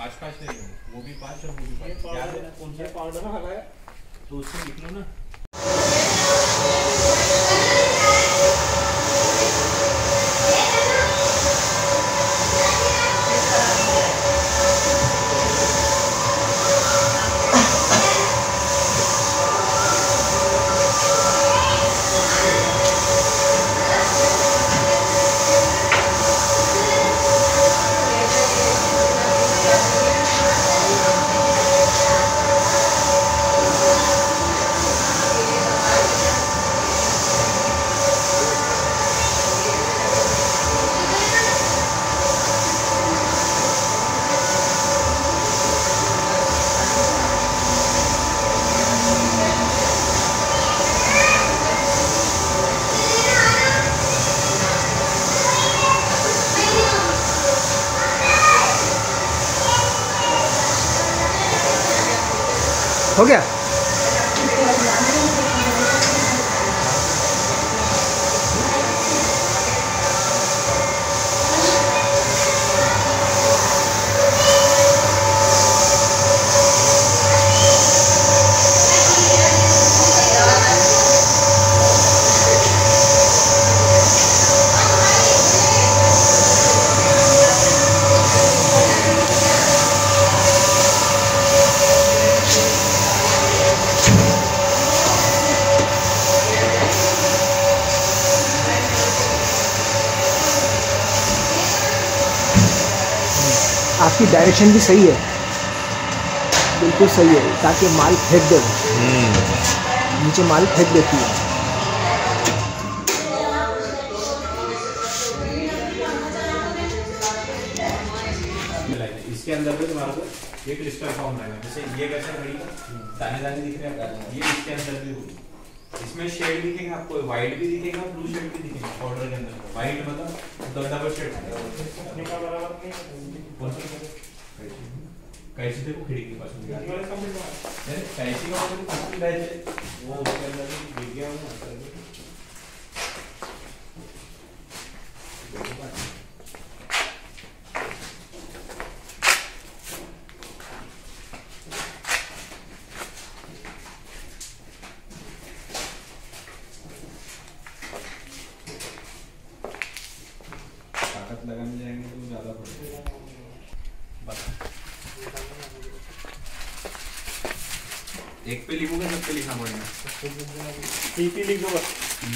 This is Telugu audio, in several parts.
पाँच पाँच नहीं है वो भी पाँच और वो भी पाँच याद है कौन सा पाउडर वाला है तो उससे लिख लो ना हो गया आपकी डायरेक्शन भी सही है बिल्कुल सही है ताकि माल फेंक दे वो। नीचे माल फेंक देती है मिलाएंगे। इसके अंदर में तुम्हारा को एक क्रिस्टल फॉर्म रहेगा जैसे ये कैसे घड़ी का दाने दाने दिख रहे हैं आपको, ये इसके अंदर भी होगी इसमें शेड दिखेगा आपको व्हाइट भी दिखेगा ब्लू शेड भी दिखेगा पाउडर के अंदर व्हाइट मतलब डबल शेड कैसे देखो खिड़की के पास में नहीं, कैसी का मतलब कुछ भी रहते वो उसके अंदर भी गिर गया हो ना अंदर में। देखो बात। ताकत लगाने जाएंगे तो ज्यादा पड़ेगा बस एक पे लिखोगे सब पे लिखना पड़ेगा पीपी लिखो बस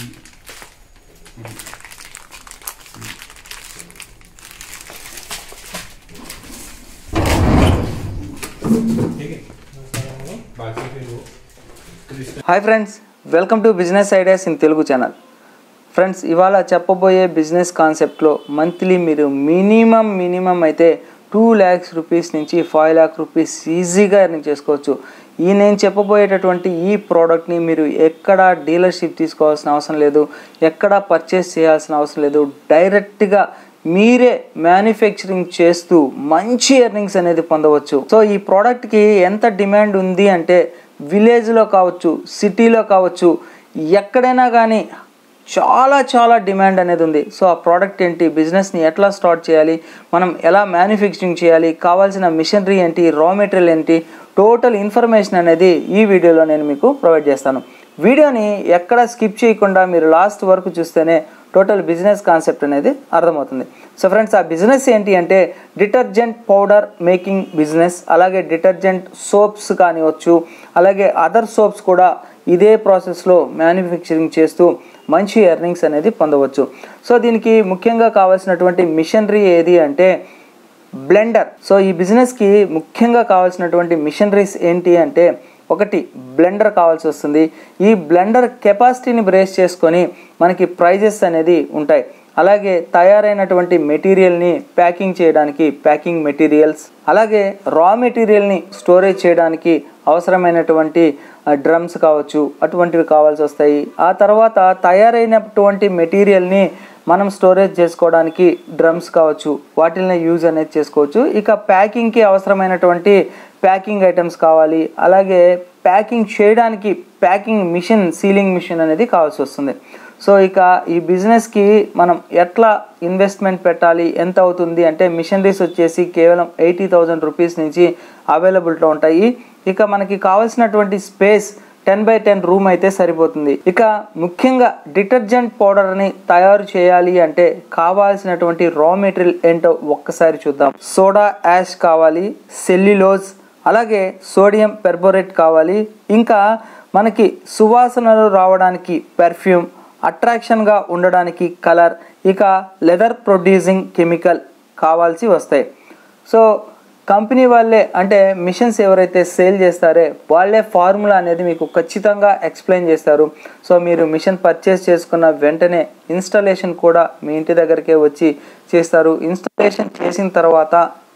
ठीक है बाकी फिर वो crystal hi friends welcome to business ideas in Telugu channel friends ఇవాళ చెప్పబోయే బిజినెస్ కాన్సెప్ట్లో మంత్లీ మీరు మినిమం మినిమం అయితే టూ ల్యాక్స్ రూపీస్ నుంచి ఫైవ్ ల్యాక్ రూపీస్ ఈజీగా ఎర్నింగ్ చేసుకోవచ్చు ఈ నేను చెప్పబోయేటటువంటి ఈ ప్రోడక్ట్ని మీరు ఎక్కడ డీలర్షిప్ తీసుకోవాల్సిన అవసరం లేదు ఎక్కడ పర్చేస్ చేయాల్సిన అవసరం లేదు డైరెక్ట్గా మీరే మ్యానుఫ్యాక్చరింగ్ చేస్తూ మంచి ఎర్నింగ్స్ అనేది పొందవచ్చు సో ఈ ప్రోడక్ట్కి ఎంత డిమాండ్ ఉంది అంటే విలేజ్లో కావచ్చు సిటీలో కావచ్చు ఎక్కడైనా కానీ చాలా చాలా డిమాండ్ అనేది ఉంది సో ఆ ప్రోడక్ట్ ఏంటి బిజినెస్ని ఎట్లా స్టార్ట్ చేయాలి మనం ఎలా మ్యానుఫ్యాక్చరింగ్ చేయాలి కావాల్సిన మిషనరీ ఏంటి రా మెటీరియల్ ఏంటి టోటల్ ఇన్ఫర్మేషన్ అనేది ఈ వీడియోలో నేను మీకు ప్రొవైడ్ చేస్తాను వీడియోని ఎక్కడ స్కిప్ చేయకుండా మీరు లాస్ట్ వరకు చూస్తేనే టోటల్ బిజినెస్ కాన్సెప్ట్ అనేది అర్థమవుతుంది సో ఫ్రెండ్స్ ఆ బిజినెస్ ఏంటి అంటే డిటర్జెంట్ పౌడర్ మేకింగ్ బిజినెస్ అలాగే డిటర్జెంట్ సోప్స్ కానివచ్చు అలాగే అదర్ సోప్స్ కూడా ఇదే ప్రాసెస్లో మ్యానుఫ్యాక్చరింగ్ చేస్తూ మంచి ఎర్నింగ్స్ అనేది పొందవచ్చు సో దీనికి ముఖ్యంగా కావాల్సినటువంటి మిషనరీ ఏది అంటే బ్లెండర్ సో ఈ బిజినెస్కి ముఖ్యంగా కావాల్సినటువంటి మిషనరీస్ ఏంటి అంటే ఒకటి బ్లెండర్ కావాల్సి వస్తుంది ఈ బ్లెండర్ కెపాసిటీని బ్రేస్ చేసుకొని మనకి ప్రైజెస్ అనేది ఉంటాయి అలాగే తయారైనటువంటి మెటీరియల్ని ప్యాకింగ్ చేయడానికి ప్యాకింగ్ మెటీరియల్స్ అలాగే రా మెటీరియల్ని స్టోరేజ్ చేయడానికి అవసరమైనటువంటి డ్రమ్స్ కావచ్చు అటువంటివి కావాల్సి వస్తాయి ఆ తర్వాత తయారైనటువంటి మెటీరియల్ని మనం స్టోరేజ్ చేసుకోవడానికి డ్రమ్స్ కావచ్చు వాటిని యూజ్ అనేది చేసుకోవచ్చు ఇక ప్యాకింగ్కి అవసరమైనటువంటి ప్యాకింగ్ ఐటమ్స్ కావాలి అలాగే ప్యాకింగ్ చేయడానికి ప్యాకింగ్ మిషన్ సీలింగ్ మిషన్ అనేది కావాల్సి వస్తుంది సో ఇక ఈ బిజినెస్కి మనం ఎట్లా ఇన్వెస్ట్మెంట్ పెట్టాలి ఎంత అవుతుంది అంటే మిషనరీస్ వచ్చేసి కేవలం ఎయిటీ థౌజండ్ రూపీస్ నుంచి అవైలబిలిటీ ఉంటాయి ఇక మనకి కావాల్సినటువంటి space ten by ten room అయితే సరిపోతుంది ఇక ముఖ్యంగా డిటర్జెంట్ పౌడర్ని తయారు చేయాలి అంటే కావాల్సినటువంటి రా మెటీరియల్ ఏంటో ఒక్కసారి చూద్దాం సోడా యాష్ కావాలి సెల్యులోజ్ అలాగే సోడియం పెర్బోరేట్ కావాలి ఇంకా మనకి సువాసనలు రావడానికి పెర్ఫ్యూమ్ అట్రాక్షన్గా ఉండడానికి కలర్ ఇక లెదర్ ప్రొడ్యూసింగ్ కెమికల్ కావాల్సి వస్తాయి సో కంపెనీ వాళ్ళే అంటే మిషన్స్ ఎవరైతే సేల్ చేస్తారో వాళ్ళే ఫార్ములా అనేది మీకు ఖచ్చితంగా ఎక్స్ప్లెయిన్ చేస్తారు సో మీరు మిషన్ పర్చేస్ చేసుకున్న వెంటనే ఇన్స్టాలేషన్ కూడా మీ ఇంటి దగ్గరికే వచ్చి చేస్తారు ఇన్స్టాలేషన్ చేసిన తర్వాత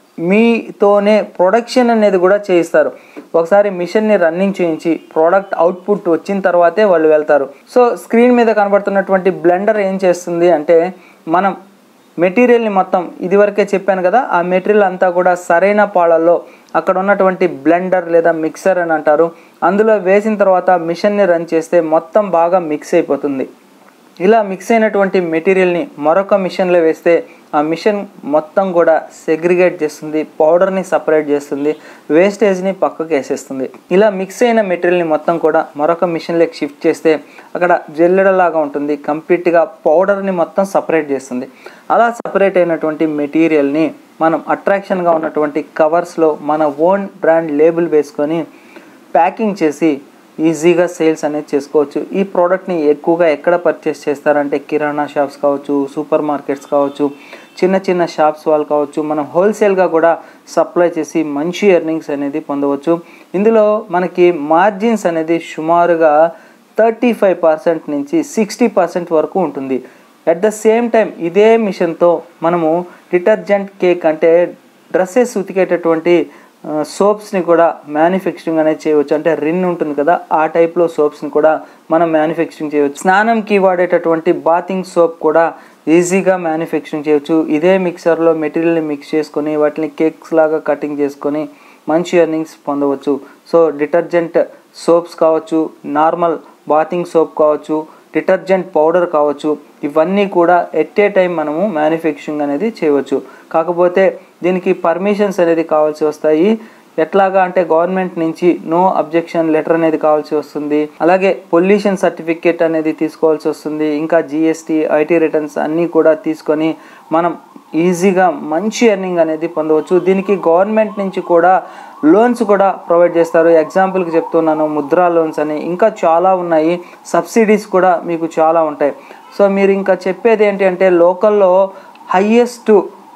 మీతోనే ప్రొడక్షన్ అనేది కూడా చేయిస్తారు ఒకసారి మిషన్ని రన్నింగ్ చేయించి ప్రోడక్ట్ అవుట్పుట్ వచ్చిన తర్వాతే వాళ్ళు వెళ్తారు సో స్క్రీన్ మీద కనబడుతున్నటువంటి బ్లెండర్ ఏం చేస్తుంది అంటే మనం మెటీరియల్ని మొత్తం ఇదివరకే చెప్పాను కదా ఆ మెటీరియల్ అంతా కూడా సరైన పాళల్లో అక్కడ ఉన్నటువంటి బ్లెండర్ లేదా మిక్సర్ అని అంటారు అందులో వేసిన తర్వాత మిషన్ని రన్ చేస్తే మొత్తం బాగా మిక్స్ అయిపోతుంది ఇలా మిక్స్ అయినటువంటి మెటీరియల్ని మరొక మిషన్లో వేస్తే ఆ మిషన్ మొత్తం కూడా సెగ్రిగేట్ చేస్తుంది పౌడర్ని సపరేట్ చేస్తుంది వేస్టేజ్ని పక్కకు వేసేస్తుంది ఇలా మిక్స్ అయిన మెటీరియల్ని మొత్తం కూడా మరొక మిషన్లోకి షిఫ్ట్ చేస్తే అక్కడ జల్లెడలాగా ఉంటుంది కంప్లీట్గా పౌడర్ని మొత్తం సపరేట్ చేస్తుంది అలా సపరేట్ అయినటువంటి మెటీరియల్ని మనం అట్రాక్షన్గా ఉన్నటువంటి కవర్స్లో మన ఓన్ బ్రాండ్ లేబుల్ వేసుకొని ప్యాకింగ్ చేసి ఈజీగా సేల్స్ అనేది చేసుకోవచ్చు ఈ ప్రోడక్ట్ని ఎక్కువగా ఎక్కడ పర్చేస్ చేస్తారంటే కిరాణా షాప్స్ కావచ్చు సూపర్ మార్కెట్స్ కావచ్చు చిన్న చిన్న షాప్స్ వాళ్ళు కావచ్చు మనం హోల్సేల్గా కూడా సప్లై చేసి మంచి ఎర్నింగ్స్ అనేది పొందవచ్చు ఇందులో మనకి మార్జిన్స్ అనేది సుమారుగా థర్టీ ఫైవ్ పర్సెంట్ నుంచి సిక్స్టీ పర్సెంట్ వరకు ఉంటుంది అట్ ద సేమ్ టైం ఇదే మిషన్తో మనము డిటర్జెంట్ కేక్ అంటే డ్రెస్సెస్ ఉతికేటటువంటి సోప్స్ని కూడా మ్యానుఫ్యాక్చరింగ్ అనేది చేయవచ్చు అంటే రిన్ ఉంటుంది కదా ఆ టైప్లో సోప్స్ని కూడా మనం మ్యానుఫ్యాక్చరింగ్ చేయవచ్చు స్నానంకి వాడేటటువంటి బాతింగ్ సోప్ కూడా ఈజీగా మ్యానుఫ్యాక్చరింగ్ చేయవచ్చు ఇదే మిక్సర్లో మెటీరియల్ని మిక్స్ చేసుకొని వాటిని కేక్స్ లాగా కటింగ్ చేసుకొని మంచి ఎర్నింగ్స్ పొందవచ్చు సో డిటర్జెంట్ సోప్స్ కావచ్చు నార్మల్ బాతింగ్ సోప్ కావచ్చు డిటర్జెంట్ పౌడర్ కావచ్చు ఇవన్నీ కూడా ఎట్ ఏ టైం మనము మ్యానుఫ్యాక్చరింగ్ అనేది చేయవచ్చు కాకపోతే దీనికి పర్మిషన్స్ అనేది కావాల్సి వస్తాయి ఎట్లాగా అంటే గవర్నమెంట్ నుంచి నో అబ్జెక్షన్ లెటర్ అనేది కావాల్సి వస్తుంది అలాగే పొల్యూషన్ సర్టిఫికేట్ అనేది తీసుకోవాల్సి వస్తుంది ఇంకా జిఎస్టీ ఐటీ రిటర్న్స్ అన్నీ కూడా తీసుకొని మనం ఈజీగా మంచి ఎర్నింగ్ అనేది పొందవచ్చు దీనికి గవర్నమెంట్ నుంచి కూడా లోన్స్ కూడా ప్రొవైడ్ చేస్తారు ఎగ్జాంపుల్కి చెప్తున్నాను ముద్రా లోన్స్ అని ఇంకా చాలా ఉన్నాయి సబ్సిడీస్ కూడా మీకు చాలా ఉంటాయి సో మీరు ఇంకా చెప్పేది ఏంటి అంటే లోకల్లో హయ్యెస్ట్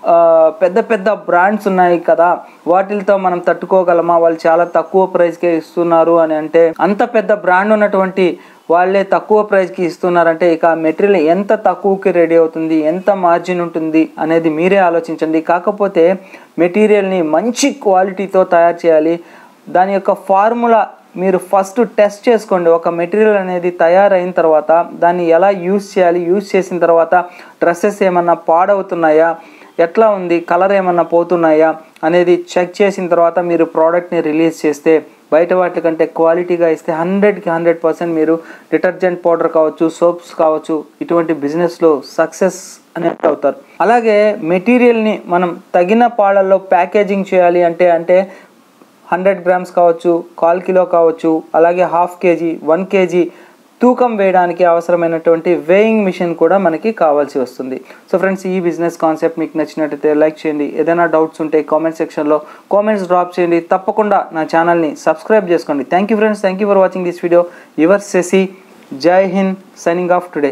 పెద్ద పెద్ద బ్రాండ్స్ ఉన్నాయి కదా వాటితో మనం తట్టుకోగలమా వాళ్ళు చాలా తక్కువ ప్రైస్కే ఇస్తున్నారు అని అంటే అంత పెద్ద బ్రాండ్ ఉన్నటువంటి వాళ్ళే తక్కువ ప్రైస్కి ఇస్తున్నారంటే ఇక ఆ మెటీరియల్ ఎంత తక్కువకి రెడీ అవుతుంది ఎంత మార్జిన్ ఉంటుంది అనేది మీరే ఆలోచించండి కాకపోతే మెటీరియల్ని మంచి క్వాలిటీతో తయారు చేయాలి దాని యొక్క ఫార్ములా మీరు ఫస్ట్ టెస్ట్ చేసుకోండి ఒక మెటీరియల్ అనేది తయారైన తర్వాత దాన్ని ఎలా యూస్ చేయాలి యూస్ చేసిన తర్వాత డ్రెస్సెస్ ఏమన్నా పాడవుతున్నాయా ఎట్లా ఉంది కలర్ ఏమన్నా పోతున్నాయా అనేది చెక్ చేసిన తర్వాత మీరు ప్రోడక్ట్ని రిలీజ్ చేస్తే బయట వాటి కంటే క్వాలిటీగా ఇస్తే హండ్రెడ్కి హండ్రెడ్ పర్సెంట్ మీరు డిటర్జెంట్ పౌడర్ కావచ్చు సోప్స్ కావచ్చు ఇటువంటి బిజినెస్లో సక్సెస్ అనేది అవుతారు అలాగే మెటీరియల్ని మనం తగిన పాళ్ళల్లో ప్యాకేజింగ్ చేయాలి అంటే అంటే హండ్రెడ్ గ్రామ్స్ కావచ్చు కాల్ కిలో కావచ్చు అలాగే హాఫ్ కేజీ వన్ కేజీ తూకం వేయడానికి అవసరమైనటువంటి వేయింగ్ మిషన్ కూడా మనకి కావాల్సి వస్తుంది సో ఫ్రెండ్స్ ఈ బిజినెస్ కాన్సెప్ట్ మీకు నచ్చినట్టయితే లైక్ చేయండి ఏదైనా డౌట్స్ ఉంటే కామెంట్ సెక్షన్లో కామెంట్స్ డ్రాప్ చేయండి తప్పకుండా నా ఛానల్ని సబ్స్క్రైబ్ చేసుకోండి thank you friends thank you for watching this video your సెసి జై హింద్ signing off today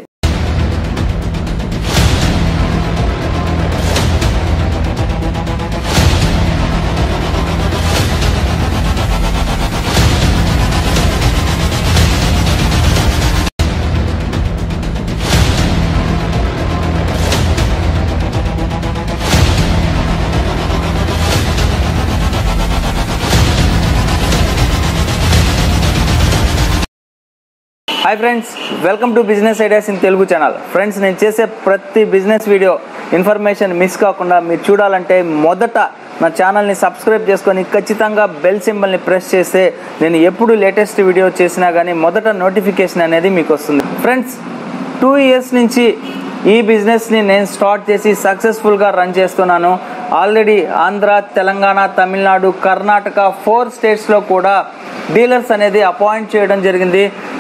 hi friends welcome to business ideas in Telugu channel friends నేను చేసే ప్రతి బిజినెస్ వీడియో ఇన్ఫర్మేషన్ మిస్ కాకుండా మీరు చూడాలంటే మొదట నా ఛానల్ని సబ్స్క్రైబ్ చేసుకొని ఖచ్చితంగా బెల్ సింబల్ని ప్రెస్ చేస్తే నేను ఎప్పుడు లేటెస్ట్ వీడియో చేసినా కానీ మొదట నోటిఫికేషన్ అనేది మీకు వస్తుంది ఫ్రెండ్స్ టూ ఇయర్స్ నుంచి ఈ బిజినెస్ని నేను స్టార్ట్ చేసి సక్సెస్ఫుల్గా రన్ చేస్తున్నాను ఆల్రెడీ ఆంధ్ర తెలంగాణ తమిళనాడు కర్ణాటక ఫోర్ స్టేట్స్లో కూడా డీలర్స్ అనేది అపాయింట్ చేయడం జరిగింది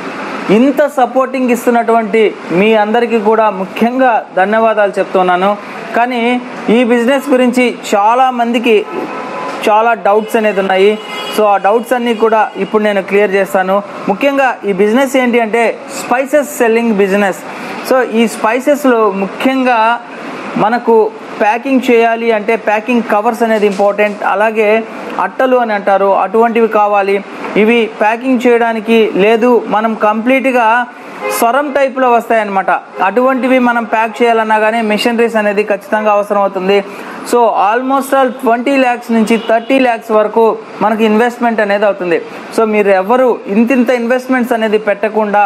ఇంత సపోర్టింగ్ ఇస్తున్నటువంటి మీ అందరికీ కూడా ముఖ్యంగా ధన్యవాదాలు చెప్తున్నాను కానీ ఈ బిజినెస్ గురించి చాలా మందికి చాలా డౌట్స్ అనేది ఉన్నాయి సో ఆ డౌట్స్ అన్నీ కూడా ఇప్పుడు నేను క్లియర్ చేస్తాను ముఖ్యంగా ఈ బిజినెస్ ఏంటి అంటే స్పైసెస్ సెల్లింగ్ బిజినెస్ సో ఈ స్పైసెస్లో ముఖ్యంగా మనకు ప్యాకింగ్ చేయాలి అంటే ప్యాకింగ్ కవర్స్ అనేది ఇంపార్టెంట్ అలాగే అట్టలు అని అంటారు అటువంటివి కావాలి ఇవి ప్యాకింగ్ చేయడానికి లేదు మనం కంప్లీట్గా స్వరం టైప్లో వస్తాయన్నమాట అటువంటివి మనం ప్యాక్ చేయాలన్నా కానీ మిషనరీస్ అనేది ఖచ్చితంగా అవసరం అవుతుంది so almost all twenty lakhs నుంచి థర్టీ ల్యాక్స్ వరకు మనకి ఇన్వెస్ట్మెంట్ అనేది అవుతుంది సో మీరు ఎవరు ఇంతింత ఇన్వెస్ట్మెంట్స్ అనేది పెట్టకుండా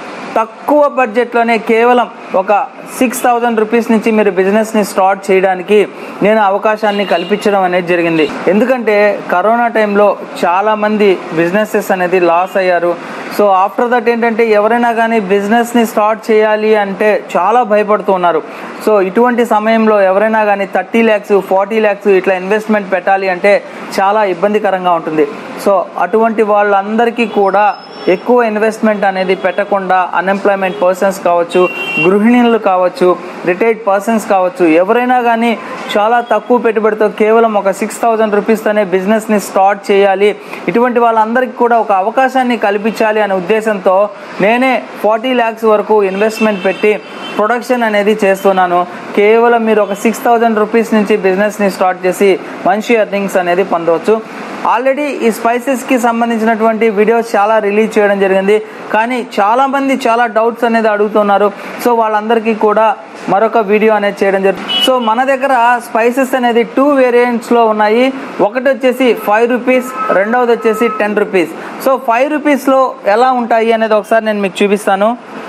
తక్కువ బడ్జెట్లోనే కేవలం ఒక సిక్స్ థౌజండ్ రూపీస్ నుంచి మీరు బిజినెస్ని స్టార్ట్ చేయడానికి నేను అవకాశాన్ని కల్పించడం అనేది జరిగింది ఎందుకంటే కరోనా టైంలో చాలామంది బిజినెసెస్ అనేది లాస్ అయ్యారు సో ఆఫ్టర్ దట్ ఏంటంటే ఎవరైనా కానీ బిజినెస్ని స్టార్ట్ చేయాలి అంటే చాలా భయపడుతూ ఉన్నారు సో ఇటువంటి సమయంలో ఎవరైనా కానీ థర్టీ ల్యాక్స్ ఫార్టీ ల్యాక్స్ ఇట్లా ఇన్వెస్ట్మెంట్ పెట్టాలి అంటే చాలా ఇబ్బందికరంగా ఉంటుంది సో అటువంటి వాళ్ళందరికీ కూడా ఎక్కువ ఇన్వెస్ట్మెంట్ అనేది పెట్టకుండా అన్ఎంప్లాయ్మెంట్ పర్సన్స్ కావచ్చు గృహిణులు కావచ్చు రిటైర్డ్ పర్సన్స్ కావచ్చు ఎవరైనా కానీ చాలా తక్కువ పెట్టుబడితో కేవలం ఒక సిక్స్ థౌజండ్ రూపీస్తోనే బిజినెస్ని స్టార్ట్ చేయాలి ఇటువంటి వాళ్ళందరికీ కూడా ఒక అవకాశాన్ని కల్పించాలి అనే ఉద్దేశంతో నేనే ఫార్టీ ల్యాక్స్ వరకు ఇన్వెస్ట్మెంట్ పెట్టి ప్రొడక్షన్ అనేది చేస్తున్నాను కేవలం మీరు ఒక సిక్స్ థౌజండ్ రూపీస్ నుంచి బిజినెస్ని స్టార్ట్ చేసి మంచి ఎర్నింగ్స్ అనేది పొందవచ్చు ఆల్రెడీ ఈ స్పైసెస్కి సంబంధించినటువంటి వీడియోస్ చాలా రిలీజ్ చేయడం జరిగింది కానీ చాలామంది చాలా డౌట్స్ అనేది అడుగుతున్నారు సో వాళ్ళందరికీ కూడా మరొక వీడియో అనేది చేయడం జరుగుతుంది సో మన దగ్గర స్పైసెస్ అనేది టూ వేరియంట్స్లో ఉన్నాయి ఒకటి వచ్చేసి ఫైవ్ రూపీస్ రెండవది వచ్చేసి టెన్ రూపీస్ సో ఫైవ్ రూపీస్లో ఎలా ఉంటాయి అనేది ఒకసారి నేను మీకు చూపిస్తాను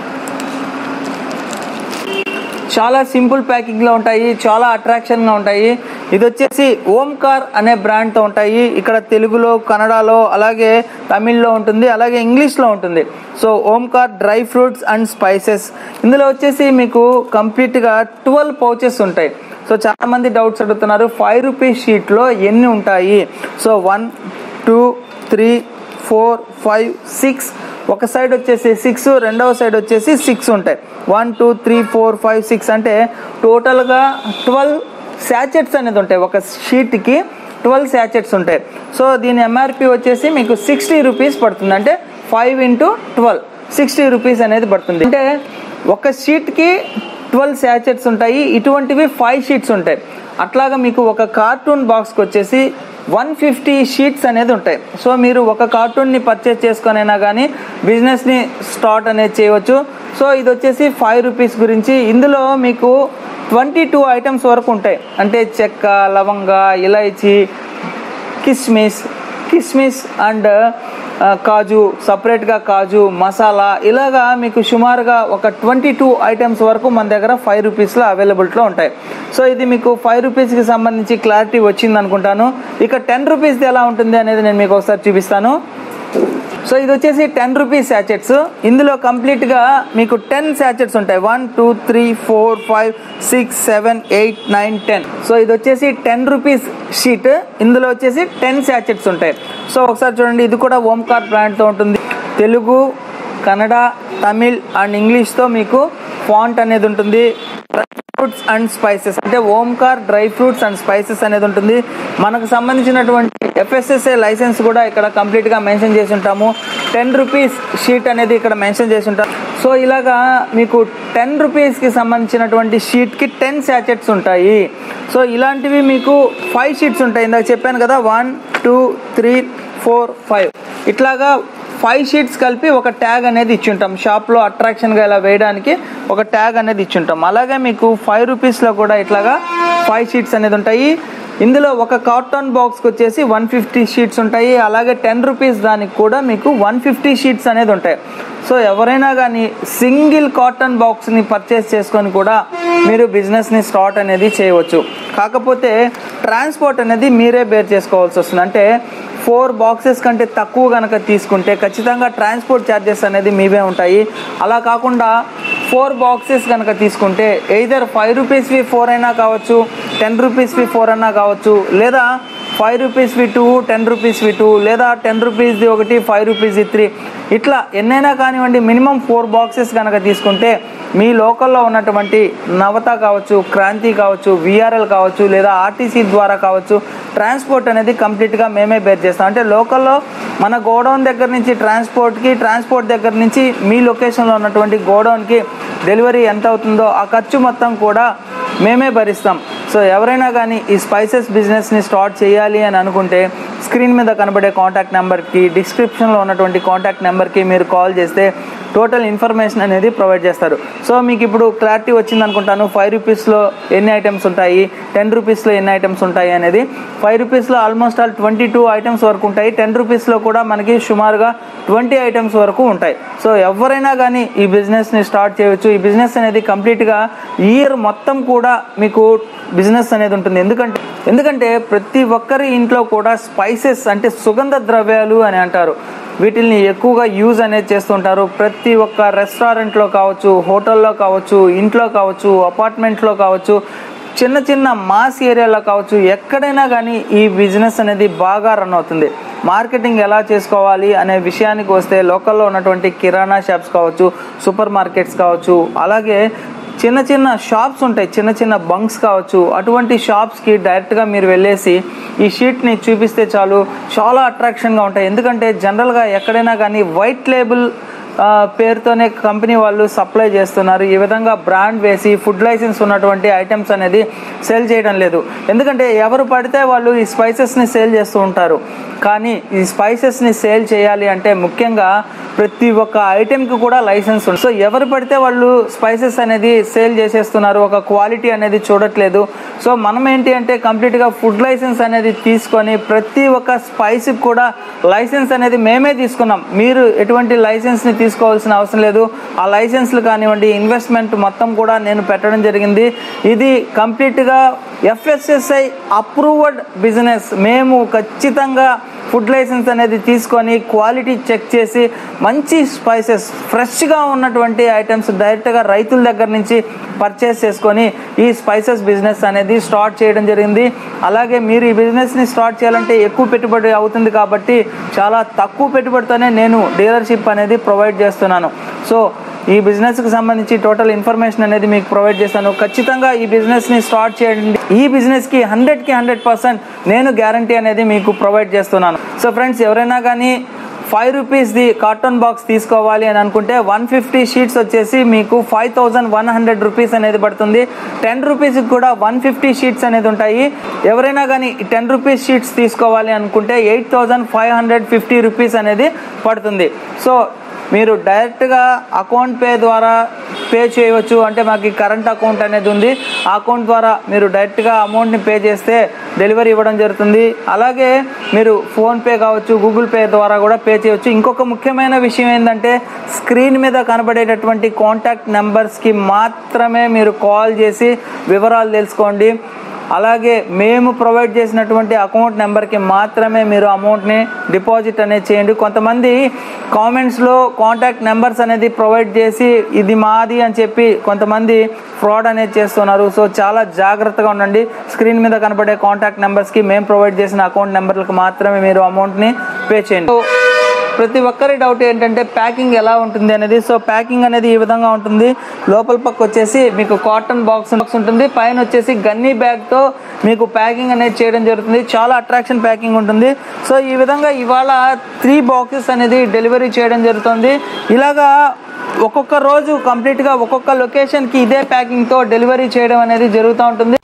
చాలా సింపుల్ ప్యాకింగ్లో ఉంటాయి చాలా అట్రాక్షన్గా ఉంటాయి ఇది వచ్చేసి ఓంకార్ అనే బ్రాండ్తో ఉంటాయి ఇక్కడ తెలుగులో కన్నడలో అలాగే తమిళ్లో ఉంటుంది అలాగే ఇంగ్లీష్లో ఉంటుంది so Omkar dry fruits and spices ఇందులో వచ్చేసి మీకు కంప్లీట్గా ట్వెల్వ్ పౌచెస్ ఉంటాయి సో చాలా మంది డౌట్స్ అడుగుతున్నారు ఫైవ్ రూపీస్ షీట్లో ఎన్ని ఉంటాయి so one two three four five six ఒక సైడ్ వచ్చేసి సిక్స్ రెండవ సైడ్ వచ్చేసి సిక్స్ ఉంటాయి one two three four five six అంటే టోటల్గా ట్వెల్వ్ శాచెట్స్ అనేది ఉంటాయి ఒక షీట్కి ట్వెల్వ్ శాచెట్స్ ఉంటాయి సో దీని ఎంఆర్పి వచ్చేసి మీకు సిక్స్టీ రూపీస్ పడుతుంది అంటే five into twelve sixty rupees అనేది పడుతుంది అంటే ఒక షీట్కి ట్వెల్వ్ శాచెట్స్ ఉంటాయి ఇటువంటివి ఫైవ్ షీట్స్ ఉంటాయి అట్లాగా మీకు ఒక కార్టూన్ బాక్స్కి వచ్చేసి వన్ ఫిఫ్టీ షీట్స్ అనేది ఉంటాయి సో మీరు ఒక కార్టూన్ని పర్చేస్ చేసుకొనైనా కానీ బిజినెస్ని స్టార్ట్ అనేది చేయవచ్చు సో ఇది వచ్చేసి ఫైవ్ రూపీస్ గురించి ఇందులో మీకు ట్వంటీ టూ ఐటమ్స్ వరకు ఉంటాయి అంటే చెక్క లవంగ ఇలైచి కిస్మిస్ కిస్మిస్ అండ్ ఆ, కాజు సపరేట్గా కాజు మసాలా ఇలాగా మీకు సుమారుగా ఒక ట్వంటీ టూ ఐటమ్స్ వరకు మన దగ్గర ఫైవ్ రూపీస్లో అవైలబిలిటీలో ఉంటాయి సో ఇది మీకు ఫైవ్ రూపీస్కి సంబంధించి క్లారిటీ వచ్చింది అనుకుంటాను ఇక టెన్ రూపీస్ది ఎలా ఉంటుంది అనేది నేను మీకు ఒకసారి చూపిస్తాను సో ఇది వచ్చేసి టెన్ రూపీస్ శాచెట్స్ ఇందులో కంప్లీట్గా మీకు టెన్ శాచెట్స్ ఉంటాయి one two three four five six seven eight nine ten so ఇది వచ్చేసి టెన్ రూపీస్ షీట్ ఇందులో వచ్చేసి టెన్ శాచెట్స్ ఉంటాయి సో ఒకసారి చూడండి ఇది కూడా ఓంకార్ బ్రాండ్తో ఉంటుంది తెలుగు కన్నడ తమిళ్ అండ్ ఇంగ్లీష్తో మీకు ఫాంట్ అనేది ఉంటుంది ఫ్రూట్స్ అండ్ స్పైసెస్ అంటే Omkar dry fruits and spices అనేది ఉంటుంది మనకు సంబంధించినటువంటి ఎఫ్ఎస్ఎస్ఏ లైసెన్స్ కూడా ఇక్కడ కంప్లీట్గా మెన్షన్ చేసి ఉంటాము టెన్ రూపీస్ షీట్ అనేది ఇక్కడ మెన్షన్ చేసి ఉంటాం సో ఇలాగా మీకు టెన్ రూపీస్కి సంబంధించినటువంటి షీట్కి టెన్ శాచెట్స్ ఉంటాయి సో ఇలాంటివి మీకు ఫైవ్ షీట్స్ ఉంటాయి ఇందాక చెప్పాను కదా one two three four five ఇట్లాగా ఫైవ్ షీట్స్ కలిపి ఒక ట్యాగ్ అనేది ఇచ్చుంటాం షాప్లో అట్రాక్షన్గా ఇలా వేయడానికి ఒక ట్యాగ్ అనేది ఇచ్చుంటాం అలాగే మీకు ఫైవ్ రూపీస్లో కూడా ఇట్లాగా ఫైవ్ షీట్స్ అనేది ఉంటాయి ఇందులో ఒక కార్టన్ బాక్స్కి వచ్చేసి వన్ ఫిఫ్టీ షీట్స్ ఉంటాయి అలాగే టెన్ రూపీస్ దానికి కూడా మీకు వన్ ఫిఫ్టీ షీట్స్ అనేది ఉంటాయి సో ఎవరైనా కానీ సింగిల్ కాటన్ బాక్స్ని పర్చేస్ చేసుకొని కూడా మీరు బిజినెస్ని స్టార్ట్ అనేది చేయవచ్చు కాకపోతే ట్రాన్స్పోర్ట్ అనేది మీరే బేర్ చేసుకోవాల్సి వస్తుంది అంటే ఫోర్ బాక్సెస్ కంటే తక్కువ కనుక తీసుకుంటే ఖచ్చితంగా ట్రాన్స్పోర్ట్ ఛార్జెస్ అనేది మీవే ఉంటాయి అలా కాకుండా ఫోర్ బాక్సెస్ కనుక తీసుకుంటే ఎయిదర్ ఫైవ్ రూపీస్వి ఫోర్ అయినా కావచ్చు టెన్ రూపీస్వి ఫోర్ అయినా కావచ్చు లేదా ఫైవ్ రూపీస్వి టూ టెన్ రూపీస్వి టూ లేదా టెన్ రూపీస్ది ఒకటి ఫైవ్ రూపీస్ది త్రీ ఇట్లా ఎన్నైనా కానివ్వండి మినిమం ఫోర్ బాక్సెస్ కనుక తీసుకుంటే మీ లోకల్లో ఉన్నటువంటి నవత కావచ్చు క్రాంతి కావచ్చు విఆర్ఎల్ కావచ్చు లేదా ఆర్టీసీ ద్వారా కావచ్చు ట్రాన్స్పోర్ట్ అనేది కంప్లీట్గా మేమే బేర్ చేస్తాం అంటే లోకల్లో మన గోడౌన్ దగ్గర నుంచి ట్రాన్స్పోర్ట్కి ట్రాన్స్పోర్ట్ దగ్గర నుంచి మీ లొకేషన్లో ఉన్నటువంటి గోడౌన్కి డెలివరీ ఎంత అవుతుందో ఆ ఖర్చు మొత్తం కూడా మేమే భరిస్తాం సో ఎవరైనా కానీ ఈ స్పైసెస్ బిజినెస్ని స్టార్ట్ చేయాలి అని అనుకుంటే స్క్రీన్ మీద కనబడే కాంటాక్ట్ నెంబర్కి డిస్క్రిప్షన్లో ఉన్నటువంటి కాంటాక్ట్ నెంబర్కి మీరు కాల్ చేస్తే టోటల్ ఇన్ఫర్మేషన్ అనేది ప్రొవైడ్ చేస్తారు సో మీకు ఇప్పుడు క్లారిటీ వచ్చింది అనుకుంటాను ఫైవ్ రూపీస్లో ఎన్ని ఐటమ్స్ ఉంటాయి టెన్ రూపీస్లో ఎన్ని ఐటమ్స్ ఉంటాయి అనేది ఫైవ్ రూపీస్లో almost all twenty two items వరకు ఉంటాయి టెన్ రూపీస్లో కూడా మనకి సుమారుగా ట్వంటీ ఐటమ్స్ వరకు ఉంటాయి సో ఎవరైనా కానీ ఈ బిజినెస్ని స్టార్ట్ చేయవచ్చు ఈ బిజినెస్ అనేది కంప్లీట్గా ఇయర్ మొత్తం కూడా మీకు బిజినెస్ అనేది ఉంటుంది ఎందుకంటే ఎందుకంటే ప్రతి ఒక్కరి ఇంట్లో కూడా స్పైసెస్ అంటే సుగంధ ద్రవ్యాలు అని అంటారు వీటిల్ని ఎక్కువగా యూజ్ అనేది చేస్తుంటారు ప్రతి ఒక్క రెస్టారెంట్లో కావచ్చు హోటల్లో కావచ్చు ఇంట్లో కావచ్చు అపార్ట్మెంట్లో కావచ్చు చిన్న చిన్న మాస్ ఏరియాలో కావచ్చు ఎక్కడైనా కానీ ఈ బిజినెస్ అనేది బాగా రన్ అవుతుంది మార్కెటింగ్ ఎలా చేసుకోవాలి అనే విషయానికి వస్తే లోకల్లో ఉన్నటువంటి కిరాణా షాప్స్ కావచ్చు సూపర్ మార్కెట్స్ కావచ్చు అలాగే చిన్న చిన్న షాప్స్ ఉంటాయి చిన్న చిన్న బంక్స్ కావచ్చు అటువంటి షాప్స్కి డైరెక్ట్గా మీరు వెళ్ళేసి ఈ షీట్ని చూపిస్తే చాలు చాలా అట్రాక్షన్గా ఉంటాయి ఎందుకంటే జనరల్గా ఎక్కడైనా కానీ వైట్ లేబుల్ ఆ, పేరుతోనే కంపెనీ వాళ్ళు సప్లై చేస్తున్నారు ఈ విధంగా బ్రాండ్ వేసి ఫుడ్ లైసెన్స్ ఉన్నటువంటి ఐటమ్స్ అనేది సేల్ చేయడం లేదు ఎందుకంటే ఎవరు పడితే వాళ్ళు ఈ స్పైసెస్ని సేల్ చేస్తూ ఉంటారు కానీ ఈ స్పైసెస్ని సేల్ చేయాలి అంటే ముఖ్యంగా ప్రతి ఒక్క ఐటెంకి కూడా లైసెన్స్ ఉంది సో ఎవరు పడితే వాళ్ళు స్పైసెస్ అనేది సేల్ చేసేస్తున్నారు ఒక క్వాలిటీ అనేది చూడట్లేదు సో మనం ఏంటి అంటే కంప్లీట్గా ఫుడ్ లైసెన్స్ అనేది తీసుకొని ప్రతి ఒక్క స్పైస్కి కూడా లైసెన్స్ అనేది మేమే తీసుకున్నాం మీరు ఎటువంటి లైసెన్స్ని తీసుకోవాల్సిన అవసరం లేదు ఆ లైసెన్స్లు కానివ్వండి ఇన్వెస్ట్మెంట్ మొత్తం కూడా నేను పెట్టడం జరిగింది ఇది కంప్లీట్గా ఎఫ్ఎస్ఎస్ఐ అప్రూవ్డ్ బిజినెస్ మేము ఖచ్చితంగా ఫుడ్ లైసెన్స్ అనేది తీసుకొని క్వాలిటీ చెక్ చేసి మంచి స్పైసెస్ ఫ్రెష్గా ఉన్నటువంటి ఐటమ్స్ డైరెక్ట్గా రైతుల దగ్గర నుంచి పర్చేస్ చేసుకొని ఈ స్పైసెస్ బిజినెస్ అనేది స్టార్ట్ చేయడం జరిగింది అలాగే మీరు ఈ బిజినెస్ని స్టార్ట్ చేయాలంటే ఎక్కువ పెట్టుబడి అవుతుంది కాబట్టి చాలా తక్కువ పెట్టుబడితోనే నేను డీలర్షిప్ అనేది ప్రొవైడ్ చేస్తున్నాను సో ఈ బిజినెస్కి సంబంధించి టోటల్ ఇన్ఫర్మేషన్ అనేది మీకు ప్రొవైడ్ చేస్తాను ఖచ్చితంగా ఈ బిజినెస్ని స్టార్ట్ చేయండి ఈ బిజినెస్కి హండ్రెడ్కి హండ్రెడ్ పర్సెంట్ నేను గ్యారంటీ అనేది మీకు ప్రొవైడ్ చేస్తున్నాను సో ఫ్రెండ్స్ ఎవరైనా కానీ ఫైవ్ రూపీస్ది కార్టూన్ బాక్స్ తీసుకోవాలి అని అనుకుంటే వన్ ఫిఫ్టీ షీట్స్ వచ్చేసి మీకు five thousand one hundred rupees అనేది పడుతుంది టెన్ రూపీస్కి కూడా వన్ ఫిఫ్టీ షీట్స్ అనేది ఉంటాయి ఎవరైనా కానీ టెన్ రూపీస్ షీట్స్ తీసుకోవాలి అనుకుంటే eight thousand five hundred fifty rupees అనేది పడుతుంది సో మీరు డైరెక్ట్గా అకౌంట్ పే ద్వారా పే చేయవచ్చు అంటే మాకు కరెంట్ అకౌంట్ అనేది ఉంది ఆ అకౌంట్ ద్వారా మీరు డైరెక్ట్గా అమౌంట్ని పే చేస్తే డెలివరీ ఇవ్వడం జరుగుతుంది అలాగే మీరు ఫోన్పే కావచ్చు గూగుల్ పే ద్వారా కూడా పే చేయవచ్చు ఇంకొక ముఖ్యమైన విషయం ఏంటంటే స్క్రీన్ మీద కనబడేటటువంటి కాంటాక్ట్ నెంబర్స్కి మాత్రమే మీరు కాల్ చేసి వివరాలు తెలుసుకోండి అలాగే మేము ప్రొవైడ్ చేసినటువంటి అకౌంట్ నెంబర్కి మాత్రమే మీరు అమౌంట్ని డిపాజిట్ అనేది చేయండి కొంతమంది కామెంట్స్లో కాంటాక్ట్ నెంబర్స్ అనేది ప్రొవైడ్ చేసి ఇది మాది అని చెప్పి కొంతమంది ఫ్రాడ్ అనేది చేస్తున్నారు సో చాలా జాగ్రత్తగా ఉండండి స్క్రీన్ మీద కనపడే కాంటాక్ట్ నెంబర్స్కి మేము ప్రొవైడ్ చేసిన అకౌంట్ నెంబర్లకు మాత్రమే మీరు అమౌంట్ని పే చేయండి ప్రతి ఒక్కరి డౌట్ ఏంటంటే ప్యాకింగ్ ఎలా ఉంటుంది అనేది సో ప్యాకింగ్ అనేది ఈ విధంగా ఉంటుంది లోపల పక్క వచ్చేసి మీకు కాటన్ బాక్స్ బాక్స్ ఉంటుంది పైన వచ్చేసి గన్నీ బ్యాగ్తో మీకు ప్యాకింగ్ అనేది చేయడం జరుగుతుంది చాలా అట్రాక్షన్ ప్యాకింగ్ ఉంటుంది సో ఈ విధంగా ఇవాళ త్రీ బాక్సెస్ అనేది డెలివరీ చేయడం జరుగుతుంది ఇలాగా ఒక్కొక్క రోజు కంప్లీట్గా ఒక్కొక్క లొకేషన్కి ఇదే ప్యాకింగ్తో డెలివరీ చేయడం అనేది జరుగుతూ ఉంటుంది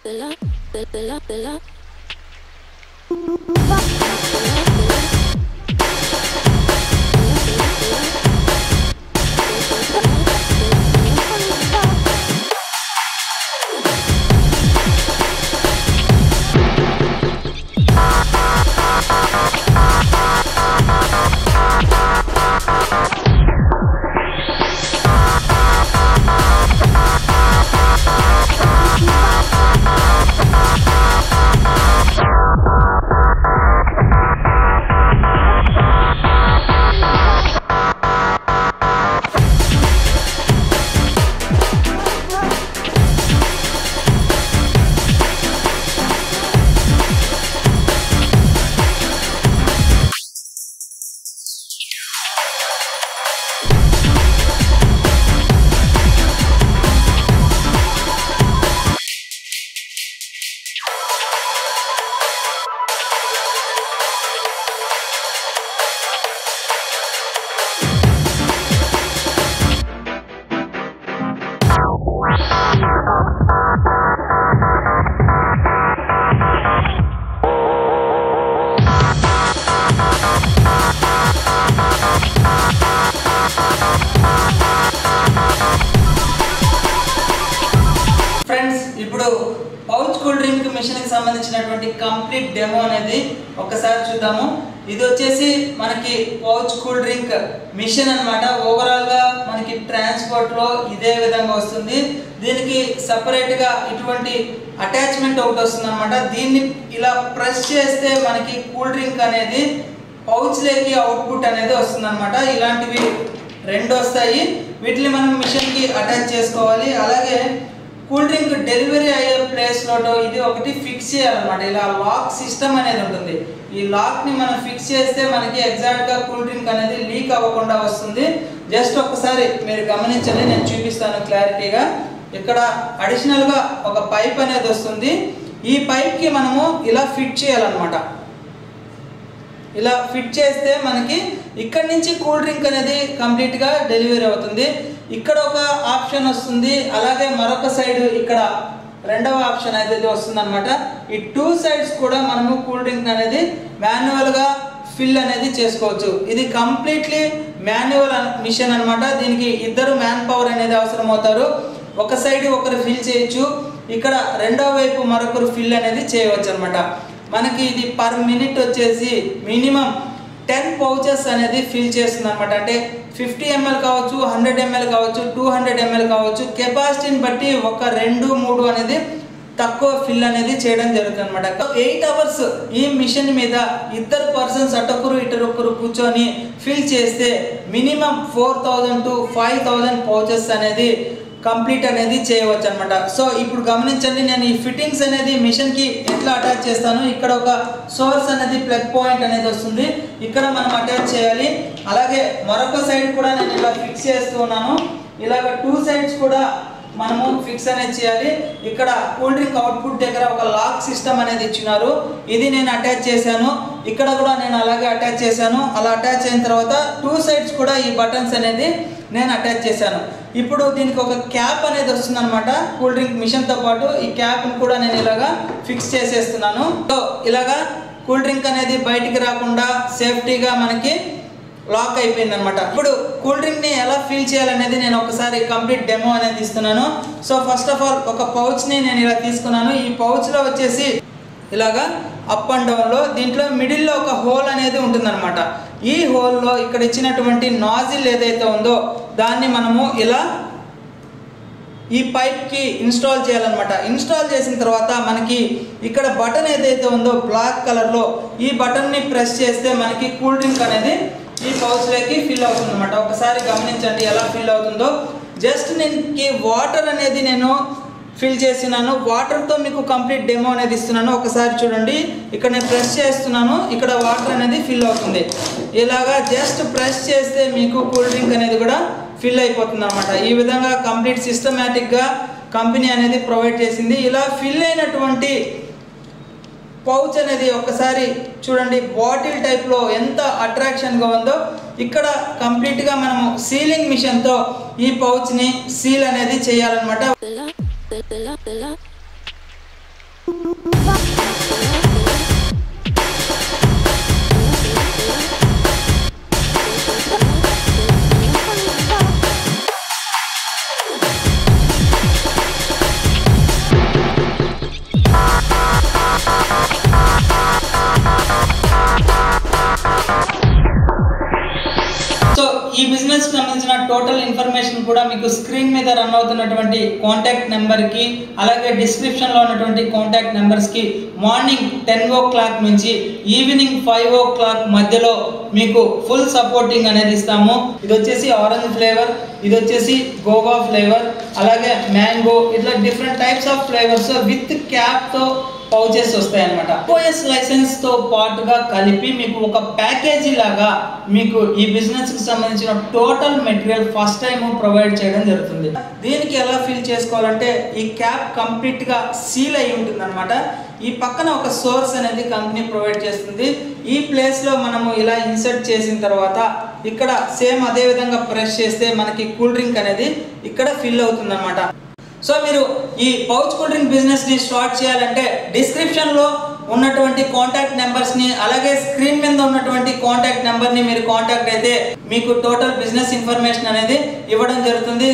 మిషన్ కి సంబంధించినటువంటి కంప్లీట్ డెమో అనేది ఒకసారి చూద్దాము ఇది వచ్చేసి మనకి పౌచ్ కూల్ డ్రింక్ మిషన్ అన్నమాట ఓవరాల్ గా మనకి ట్రాన్స్పోర్ట్ లో ఇదే విధంగా వస్తుంది దీనికి సపరేట్ గా ఇటువంటి అటాచ్మెంట్ ఒకటి వస్తుంది అనమాట దీన్ని ఇలా ప్రెస్ చేస్తే మనకి కూల్ డ్రింక్ అనేది పౌచ్ లేకి అవుట్పుట్ అనేది వస్తుంది అనమాట ఇలాంటివి రెండు వస్తాయి వీటిని మనం మిషన్ కి అటాచ్ చేసుకోవాలి అలాగే కూల్ డ్రింక్ డెలివరీ అయ్యే ప్లేస్ లో ఇది ఒకటి ఫిక్స్ చేయాలన్నమాట ఇలా లాక్ సిస్టమ్ అనేది ఉంటుంది ఈ లాక్ ని మనం ఫిక్స్ చేస్తే మనకి ఎగ్జాక్ట్ గా కూల్ డ్రింక్ అనేది లీక్ అవ్వకుండా వస్తుంది జస్ట్ ఒకసారి మీరు గమనించండి నేను చూపిస్తాను క్లారిటీగా ఇక్కడ అడిషనల్ గా ఒక పైప్ అనేది వస్తుంది ఈ పైప్ కి మనము ఇలా ఫిట్ చేయాలన్నమాట ఇలా ఫిట్ చేస్తే మనకి ఇక్కడ నుంచి కూల్ డ్రింక్ అనేది కంప్లీట్గా డెలివరీ అవుతుంది ఇక్కడ ఒక ఆప్షన్ వస్తుంది అలాగే మరొక సైడ్ ఇక్కడ రెండవ ఆప్షన్ అయితే వస్తుంది అనమాట ఈ టూ సైడ్స్ కూడా మనము కూల్ డ్రింక్ అనేది మాన్యువల్గా ఫిల్ అనేది చేసుకోవచ్చు ఇది కంప్లీట్లీ మాన్యువల్ మిషన్ అన్నమాట దీనికి ఇద్దరు మ్యాన్ పవర్ అనేది అవసరం అవుతారు ఒక సైడ్ ఒకరు ఫిల్ చేయొచ్చు ఇక్కడ రెండవ వైపు మరొకరు ఫిల్ అనేది చేయవచ్చు అనమాట మనకి ఇది పర్ మినిట్ వచ్చేసి మినిమం టెన్ పౌచెస్ అనేది ఫిల్ చేస్తుంది అనమాట అంటే ఫిఫ్టీ ఎంఎల్ కావచ్చు హండ్రెడ్ ఎంఎల్ కావచ్చు టూ హండ్రెడ్ ఎంఎల్ కావచ్చు కెపాసిటీని బట్టి ఒక రెండు మూడు అనేది తక్కువ ఫిల్ అనేది చేయడం జరుగుతుంది అనమాట ఎయిట్ అవర్స్ ఈ మిషన్ మీద ఇద్దరు పర్సన్స్ అటొకరు ఇటొకరు కూర్చొని ఫిల్ చేస్తే minimum four thousand to five thousand pouches అనేది కంప్లీట్ అనేది చేయవచ్చు అనమాట సో ఇప్పుడు గమనించండి నేను ఈ ఫిట్టింగ్స్ అనేది మిషన్ కి ఎట్లా అటాచ్ చేస్తాను ఇక్కడ ఒక సోర్స్ అనేది ప్లగ్ పాయింట్ అనేది వస్తుంది ఇక్కడ మనం అటాచ్ చేయాలి అలాగే మరొక సైడ్ కూడా నేను ఇలా ఫిక్స్ చేస్తూ ఉన్నాను ఇలాగ టూ సైడ్స్ కూడా మనము ఫిక్స్ అనేది చేయాలి ఇక్కడ కూల్ డ్రింక్ అవుట్పుట్ దగ్గర ఒక లాక్ సిస్టమ్ అనేది ఇచ్చినారు ఇది నేను అటాచ్ చేశాను ఇక్కడ కూడా నేను అలాగే అటాచ్ చేశాను అలా అటాచ్ అయిన తర్వాత టూ సైడ్స్ కూడా ఈ బటన్స్ అనేది నేను అటాచ్ చేశాను ఇప్పుడు దీనికి ఒక క్యాప్ అనేది వస్తుంది అనమాట కూల్ డ్రింక్ మిషన్తో పాటు ఈ క్యాప్ని కూడా నేను ఇలాగా ఫిక్స్ చేసేస్తున్నాను సో ఇలాగా కూల్ డ్రింక్ అనేది బయటికి రాకుండా సేఫ్టీగా మనకి లాక్ అయిపోయింది అనమాట ఇప్పుడు కూల్ డ్రింక్ ని ఎలా ఫీల్ చేయాలనేది నేను ఒకసారి కంప్లీట్ డెమో అనేది ఇస్తున్నాను సో ఫస్ట్ ఆఫ్ ఆల్ ఒక పౌచ్ ని నేను ఇలా తీసుకున్నాను ఈ పౌచ్ లో వచ్చేసి ఇలాగా అప్ అండ్ డౌన్ లో దీంట్లో మిడిల్ లో ఒక హోల్ అనేది ఉంటుందన్నమాట ఈ హోల్ లో ఇక్కడ ఇచ్చినటువంటి నాజిల్ ఏదైతే ఉందో దాన్ని మనము ఇలా ఈ పైప్ కి ఇన్స్టాల్ చేయాలన్నమాట ఇన్స్టాల్ చేసిన తర్వాత మనకి ఇక్కడ బటన్ ఏదైతే ఉందో బ్లాక్ కలర్ లో ఈ బటన్ ని ప్రెస్ చేస్తే మనకి కూల్ డ్రింక్ అనేది ఈ పౌచ్ లోకి ఫిల్ అవుతుంది అనమాట ఒకసారి గమనించండి ఎలా ఫిల్ అవుతుందో జస్ట్ నేను వాటర్ అనేది నేను ఫిల్ చేసినాను వాటర్తో మీకు కంప్లీట్ డెమో అనేది ఇస్తున్నాను ఒకసారి చూడండి ఇక్కడ నేను ప్రెస్ చేస్తున్నాను ఇక్కడ వాటర్ అనేది ఫిల్ అవుతుంది ఇలాగా జస్ట్ ప్రెస్ చేస్తే మీకు కూల్ డ్రింక్ అనేది కూడా ఫిల్ అయిపోతుంది అనమాట ఈ విధంగా కంప్లీట్ సిస్టమేటిక్గా కంపెనీ అనేది ప్రొవైడ్ చేసింది ఇలా ఫిల్ అయినటువంటి పౌచ్ అనేది ఒకసారి చూడండి బాటిల్ టైప్లో ఎంత అట్రాక్షన్గా ఉందో ఇక్కడ కంప్లీట్గా మనము సీలింగ్ మిషన్తో ఈ పౌచ్ని సీల్ అనేది చేయాలన్నమాట సో ఈ బిజినెస్ కి సంబంధించిన టోటల్ ఇన్ఫర్మేషన్ కూడా మీకు స్క్రీన్ మీద రన్ అవుతున్నటువంటి కాంటాక్ట్ నెంబర్ కి అలాగే డిస్క్రిప్షన్ లో ఉన్నటువంటి కాంటాక్ట్ నెంబర్స్ కి మార్నింగ్ టెన్ ఓ క్లాక్ నుంచి ఈవినింగ్ ఫైవ్ ఓ క్లాక్ మధ్యలో మీకు ఫుల్ సపోర్టింగ్ అనేది ఇస్తాము ఇది వచ్చేసి ఆరెంజ్ ఫ్లేవర్ ఇది వచ్చేసి గోవా ఫ్లేవర్ అలాగే మ్యాంగో ఇట్లా different types of flavours with cap తో పౌచెస్ వస్తాయి అనమాట ఓఎస్ లైసెన్స్ తో పాటుగా కలిపి మీకు ఒక ప్యాకేజీ లాగా మీకు ఈ బిజినెస్ కి సంబంధించిన total material first time provide చేయడం జరుగుతుంది దీనికి ఎలా ఫిల్ చేసుకోవాలంటే ఈ క్యాప్ కంప్లీట్ గా సీల్ అయి ఉంటుంది అనమాట ఈ పక్కన ఒక సోర్స్ అనేది కంపెనీ ప్రొవైడ్ చేస్తుంది ఈ ప్లేస్ లో మనము ఇలా ఇన్సర్ట్ చేసిన తర్వాత ఇక్కడ సేమ్ అదే విధంగా ప్రెస్ చేస్తే మనకి కూల్ డ్రింక్ అనేది ఇక్కడ ఫిల్ అవుతుంది అనమాట సో మీరు ఈ పౌచ్ కూల్ డ్రింక్ బిజినెస్ ని స్టార్ట్ చేయాలంటే డిస్క్రిప్షన్ లో ఉన్నటువంటి కాంటాక్ట్ నెంబర్స్ ని అలాగే స్క్రీన్ మీద ఉన్నటువంటి కాంటాక్ట్ నెంబర్ ని మీరు కాంటాక్ట్ అయితే మీకు టోటల్ బిజినెస్ ఇన్ఫర్మేషన్ అనేది ఇవ్వడం జరుగుతుంది